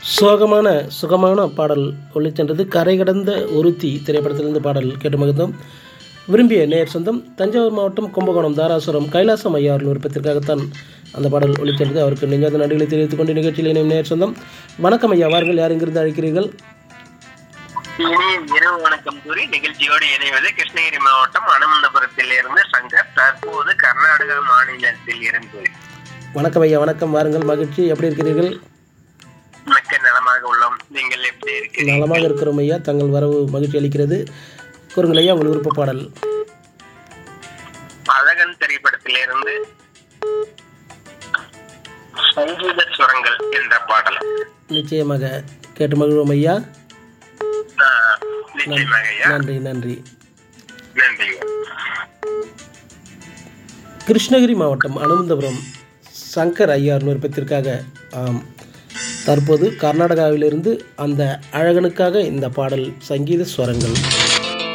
சோகமான சுகமான பாடல் ஒளிச்சென்றது கரை கடந்த ஒருத்தி திரைப்படத்திலிருந்து பாடல் கேட்டு மகிழ்ந்தோம் விரும்பிய நேர் சொந்தம் தஞ்சாவூர் மாவட்டம் கும்பகோணம் தாராசுரம் கைலாசம் ஐயா அவர்கள் விருப்பத்திற்காகத்தான் அந்த பாடல் ஒளிச்சென்றது அவருக்கு நெஞ்சாத நன்றிகளை தெரிவித்துக் கொண்டு நிகழ்ச்சியில் இணையும் நேர் சொந்தம் வணக்கம் ஐயா வாருங்கள் யார் இங்கிருந்து அழைக்கிறீர்கள் இனிய இரவு வணக்கம் கூறி நிகழ்ச்சியோடு இணைவது கிருஷ்ணகிரி மாவட்டம் அனந்தபுரத்தில் இருந்து சங்கர் தற்போது கர்நாடகா மாநிலத்தில் இருந்து வணக்கம் ஐயா வணக்கம் வாருங்கள் மகிழ்ச்சி எப்படி இருக்கிறீர்கள் மிக்க நலமாக உள்ளோம் நீங்கள் எப்படி இருக்கிறீர்கள் நலமாக இருக்கிறோம் ஐயா தங்கள் வரவு மகிழ்ச்சி அளிக்கிறது கூறுங்கள் ஐயா உங்கள் விருப்ப பாடல் அழகன் திரைப்படத்திலிருந்து சங்கீத சுரங்கள் என்ற பாடல் நிச்சயமாக கேட்டு மகிழ்வோம் ஐயா ஆ, நிச்சயமாக ஐயா நன்றி நன்றி நன்றி கிருஷ்ணகிரி மாவட்டம் அனுமந்தபுரம் சங்கர் ஐயார் விருப்பத்திற்காக ஆம் தற்போது கர்நாடகாவிலிருந்து அந்த அழகனுக்காக இந்த பாடல் சங்கீத ஸ்வரங்கள்